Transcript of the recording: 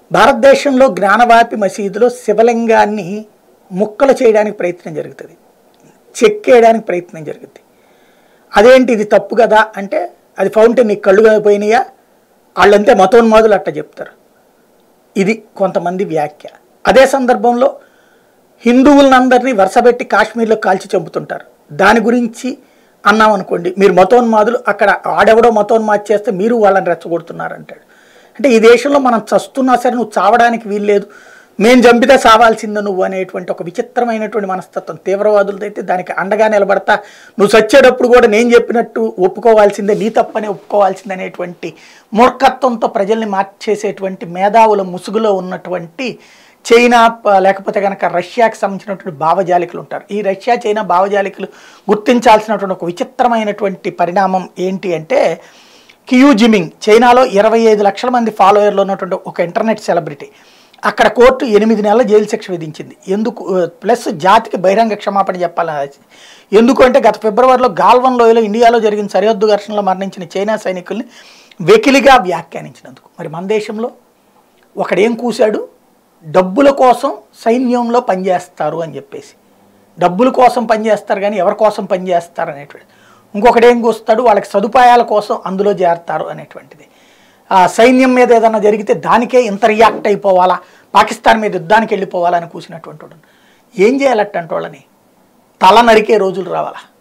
భారతదేశంలో జ్ఞానవాపి మసీదులో శివలింగాన్ని ముక్కలు చేయడానికి ప్రయత్నం జరుగుతుంది చెక్కేయడానికి ప్రయత్నం జరుగుతుంది అదేంటి ఇది తప్పు కదా అంటే అది ఫౌంటైన్ నీకు కళ్ళు పోయినాయా వాళ్ళంతే మతోన్మాదులు అట్ట చెప్తారు ఇది కొంతమంది వ్యాఖ్య అదే సందర్భంలో హిందువులందరినీ వరుసపెట్టి కాశ్మీర్లో కాల్చి చంపుతుంటారు దాని గురించి అన్నాం అనుకోండి మీరు మతోన్మాదులు అక్కడ ఆడెవడో మతోన్మాది చేస్తే మీరు వాళ్ళని రెచ్చగొడుతున్నారు అంటాడు అంటే ఈ దేశంలో మనం చస్తున్నా సరే నువ్వు చావడానికి వీల్లేదు మేము చంపితే సావాల్సిందే నువ్వు అనేటువంటి ఒక విచిత్రమైనటువంటి మనస్తత్వం తీవ్రవాదులతో అయితే దానికి అండగా నిలబడతా నువ్వు చచ్చేటప్పుడు కూడా నేను చెప్పినట్టు ఒప్పుకోవాల్సిందే నీ తప్పనే ఒప్పుకోవాల్సిందే అనేటువంటి మూర్ఖత్వంతో ప్రజల్ని మార్చేసేటువంటి మేధావుల ముసుగులో ఉన్నటువంటి చైనా ప- లేకపోతే కనుక రష్యాకి సంబంధించినటువంటి భావజాలికలు ఉంటారు ఈ రష్యా చైనా భావజాలికలు గుర్తించాల్సినటువంటి ఒక విచిత్రమైనటువంటి పరిణామం ఏంటి అంటే కియూ జిమింగ్ చైనాలో ఇరవై ఐదు లక్షల మంది ఫాలోయర్లు ఉన్నటువంటి ఒక ఇంటర్నెట్ సెలబ్రిటీ అక్కడ కోర్టు ఎనిమిది నెలల జైలు శిక్ష విధించింది ఎందుకు ప్లస్ జాతికి బహిరంగ క్షమాపణ చెప్పాలని ఎందుకు అంటే గత ఫిబ్రవరిలో గాల్వన్ లోయలో ఇండియాలో జరిగిన సరిహద్దు ఘర్షణలో మరణించిన చైనా సైనికుల్ని వెకిలిగా వ్యాఖ్యానించినందుకు మరి మన దేశంలో ఒకడేం కూశాడు డబ్బుల కోసం సైన్యంలో పనిచేస్తారు అని చెప్పేసి డబ్బుల కోసం పనిచేస్తారు కానీ ఎవరి కోసం పనిచేస్తారు అనేటువంటి ఇంకొకటి ఏం కూస్తాడు వాళ్ళకి సదుపాయాల కోసం అందులో చేరతారు అనేటువంటిది ఆ సైన్యం మీద ఏదైనా జరిగితే దానికే ఇంత రియాక్ట్ అయిపోవాలా పాకిస్తాన్ మీద యుద్ధానికి వెళ్ళిపోవాలని కూసినటువంటి వాడు ఏం చేయాలట్టంటే వాళ్ళని తల నరికే రోజులు రావాలా